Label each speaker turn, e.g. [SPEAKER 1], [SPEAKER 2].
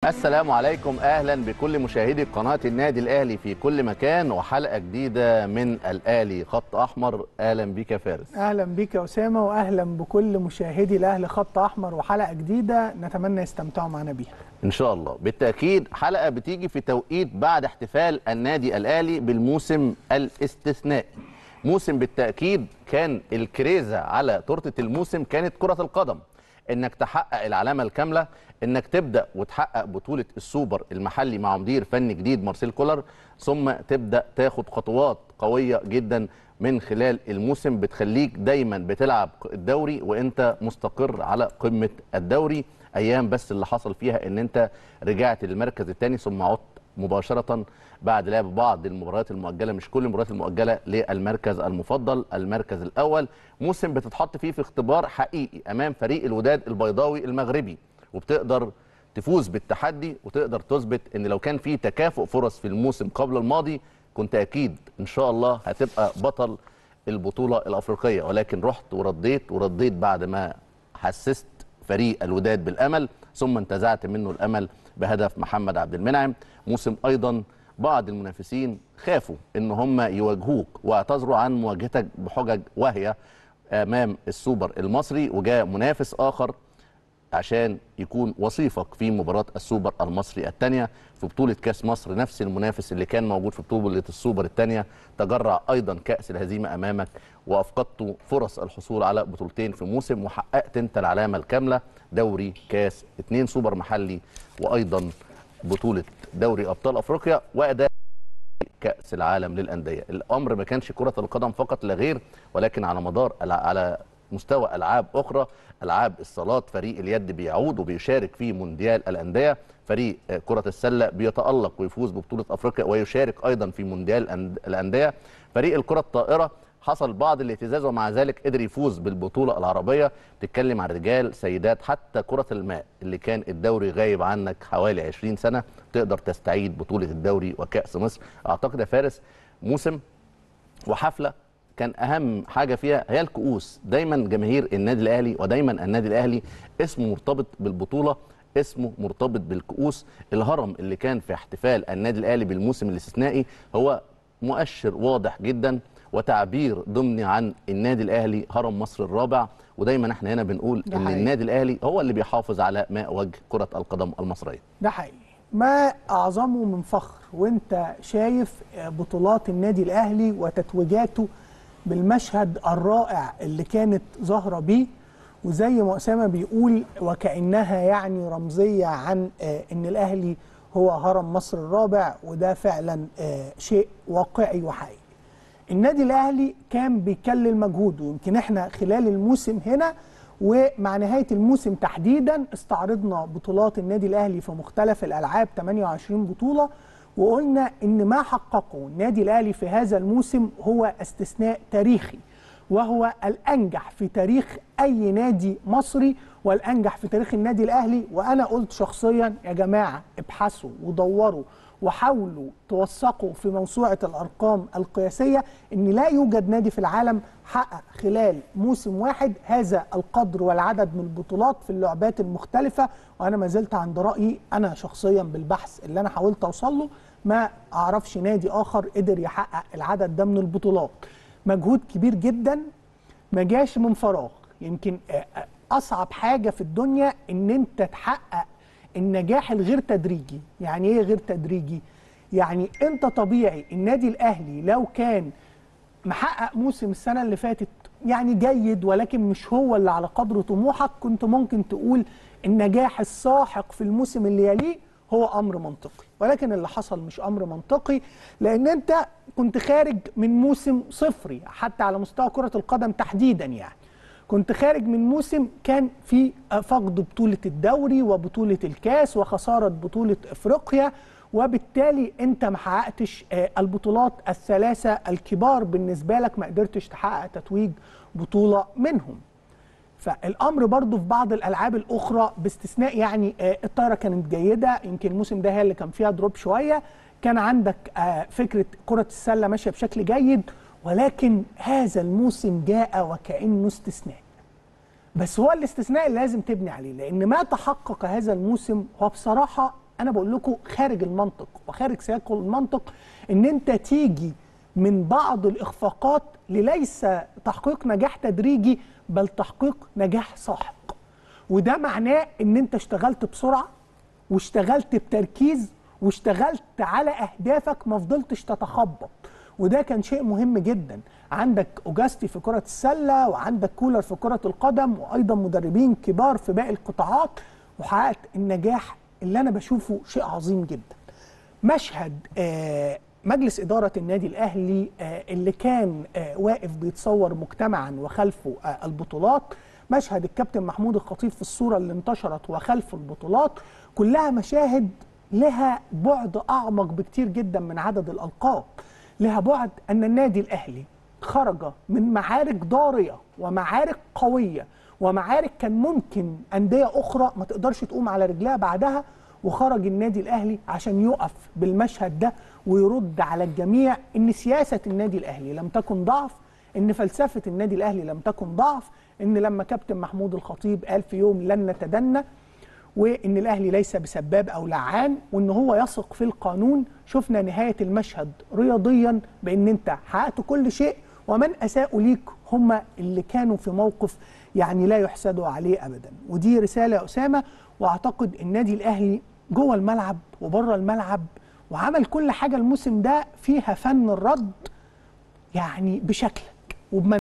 [SPEAKER 1] السلام عليكم اهلا بكل مشاهدي قناه النادي الاهلي في كل مكان وحلقه جديده من الاهلي خط احمر اهلا بك يا فارس
[SPEAKER 2] اهلا بيك يا اسامه واهلا بكل مشاهدي الاهلي خط احمر وحلقه جديده نتمنى يستمتعوا معنا بيها
[SPEAKER 1] ان شاء الله بالتاكيد حلقه بتيجي في توقيت بعد احتفال النادي الاهلي بالموسم الاستثنائي موسم بالتاكيد كان الكريزه على تورته الموسم كانت كره القدم انك تحقق العلامه الكامله انك تبدا وتحقق بطوله السوبر المحلي مع مدير فني جديد مارسيل كولر ثم تبدا تاخد خطوات قويه جدا من خلال الموسم بتخليك دايما بتلعب الدوري وانت مستقر على قمه الدوري ايام بس اللي حصل فيها ان انت رجعت للمركز الثاني ثم عدت مباشره بعد لعب بعض المباريات المؤجله مش كل المباريات المؤجله للمركز المفضل المركز الاول موسم بتتحط فيه في اختبار حقيقي امام فريق الوداد البيضاوي المغربي وبتقدر تفوز بالتحدي وتقدر تثبت ان لو كان في تكافؤ فرص في الموسم قبل الماضي كنت اكيد ان شاء الله هتبقى بطل البطوله الافريقيه ولكن رحت ورديت ورديت بعد ما حسست فريق الوداد بالامل ثم انتزعت منه الامل بهدف محمد عبد المنعم موسم ايضا بعض المنافسين خافوا ان هم يواجهوك واعتذروا عن مواجهتك بحجج واهيه امام السوبر المصري وجاء منافس اخر عشان يكون وصيفك في مباراة السوبر المصري الثانية في بطولة كاس مصر نفس المنافس اللي كان موجود في بطولة السوبر الثانية تجرع أيضا كأس الهزيمة أمامك وأفقدت فرص الحصول على بطولتين في موسم وحققت أنت العلامة الكاملة دوري كاس اثنين سوبر محلي وأيضا بطولة دوري أبطال أفريقيا وأداء كأس العالم للأندية الأمر ما كانش كرة القدم فقط لا غير ولكن على مدار على مستوى العاب اخرى العاب الصالات فريق اليد بيعود وبيشارك في مونديال الانديه فريق كره السله بيتالق ويفوز ببطوله افريقيا ويشارك ايضا في مونديال الانديه فريق الكره الطائره حصل بعض الاهتزاز ومع ذلك قدر يفوز بالبطوله العربيه تتكلم عن رجال سيدات حتى كره الماء اللي كان الدوري غايب عنك حوالي 20 سنه تقدر تستعيد بطوله الدوري وكاس مصر اعتقد يا فارس موسم وحفله كان اهم حاجه فيها هي الكؤوس دايما جماهير النادي الاهلي ودايما النادي الاهلي اسمه مرتبط بالبطوله اسمه مرتبط بالكؤوس الهرم اللي كان في احتفال النادي الاهلي بالموسم الاستثنائي هو مؤشر واضح جدا وتعبير ضمني عن النادي الاهلي هرم مصر الرابع ودايما احنا هنا بنقول
[SPEAKER 2] ده
[SPEAKER 1] ان
[SPEAKER 2] حقيقي.
[SPEAKER 1] النادي الاهلي هو اللي بيحافظ على ماء وجه كره القدم المصريه
[SPEAKER 2] ده حقيقي ما اعظمه من فخر وانت شايف بطولات النادي الاهلي وتتويجاته بالمشهد الرائع اللي كانت ظاهره بيه وزي ما اسامه بيقول وكانها يعني رمزيه عن آه، ان الاهلي هو هرم مصر الرابع وده فعلا آه، شيء واقعي وحقيقي. النادي الاهلي كان بيكلل مجهوده يمكن احنا خلال الموسم هنا ومع نهايه الموسم تحديدا استعرضنا بطولات النادي الاهلي في مختلف الالعاب 28 بطوله وقلنا ان ما حققه النادي الاهلي في هذا الموسم هو استثناء تاريخي وهو الانجح في تاريخ اي نادي مصري والانجح في تاريخ النادي الاهلي وانا قلت شخصيا يا جماعه ابحثوا ودوروا وحاولوا توثقوا في موسوعه الارقام القياسيه ان لا يوجد نادي في العالم حقق خلال موسم واحد هذا القدر والعدد من البطولات في اللعبات المختلفه وانا ما زلت عند رايي انا شخصيا بالبحث اللي انا حاولت اوصل له ما اعرفش نادي اخر قدر يحقق العدد ده من البطولات مجهود كبير جدا ما جاش من فراغ يمكن آه، آه، اصعب حاجه في الدنيا ان انت تحقق النجاح الغير تدريجي يعني ايه غير تدريجي يعني انت طبيعي النادي الاهلي لو كان محقق موسم السنه اللي فاتت يعني جيد ولكن مش هو اللي على قدر طموحك كنت ممكن تقول النجاح الساحق في الموسم اللي يليه هو امر منطقي ولكن اللي حصل مش امر منطقي لان انت كنت خارج من موسم صفري حتى على مستوى كره القدم تحديدا يعني كنت خارج من موسم كان في فقد بطوله الدوري وبطوله الكاس وخساره بطوله افريقيا وبالتالي انت ما حققتش آه، البطولات الثلاثه الكبار بالنسبه لك ما قدرتش تحقق تتويج بطوله منهم فالامر برضو في بعض الالعاب الاخرى باستثناء يعني آه، الطايره كانت جيده يمكن الموسم ده هي اللي كان فيها دروب شويه كان عندك آه، فكره كره السله ماشيه بشكل جيد ولكن هذا الموسم جاء وكانه استثناء بس هو الاستثناء اللي لازم تبني عليه لان ما تحقق هذا الموسم هو بصراحه انا بقول لكم خارج المنطق وخارج سياق المنطق ان انت تيجي من بعض الاخفاقات لليس تحقيق نجاح تدريجي بل تحقيق نجاح ساحق وده معناه ان انت اشتغلت بسرعه واشتغلت بتركيز واشتغلت على اهدافك ما فضلتش تتخبط وده كان شيء مهم جدا عندك اوجاستي في كره السله وعندك كولر في كره القدم وايضا مدربين كبار في باقي القطاعات وحققت النجاح اللي انا بشوفه شيء عظيم جدا مشهد آه مجلس إدارة النادي الأهلي آه اللي كان آه واقف بيتصور مجتمعا وخلفه آه البطولات مشهد الكابتن محمود الخطيب في الصورة اللي انتشرت وخلف البطولات كلها مشاهد لها بعد أعمق بكتير جدا من عدد الألقاب لها بعد أن النادي الأهلي خرج من معارك ضارية ومعارك قوية ومعارك كان ممكن أندية أخرى ما تقدرش تقوم على رجلها بعدها وخرج النادي الاهلي عشان يقف بالمشهد ده ويرد على الجميع ان سياسه النادي الاهلي لم تكن ضعف ان فلسفه النادي الاهلي لم تكن ضعف ان لما كابتن محمود الخطيب قال في يوم لن نتدنى وان الاهلي ليس بسباب او لعان وان هو يثق في القانون شفنا نهايه المشهد رياضيا بان انت حققت كل شيء ومن اساءوا ليك هم اللي كانوا في موقف يعني لا يحسدوا عليه ابدا ودي رساله يا اسامه واعتقد النادي الاهلي جوه الملعب وبره الملعب وعمل كل حاجه الموسم ده فيها فن الرد يعني بشكلك وبمن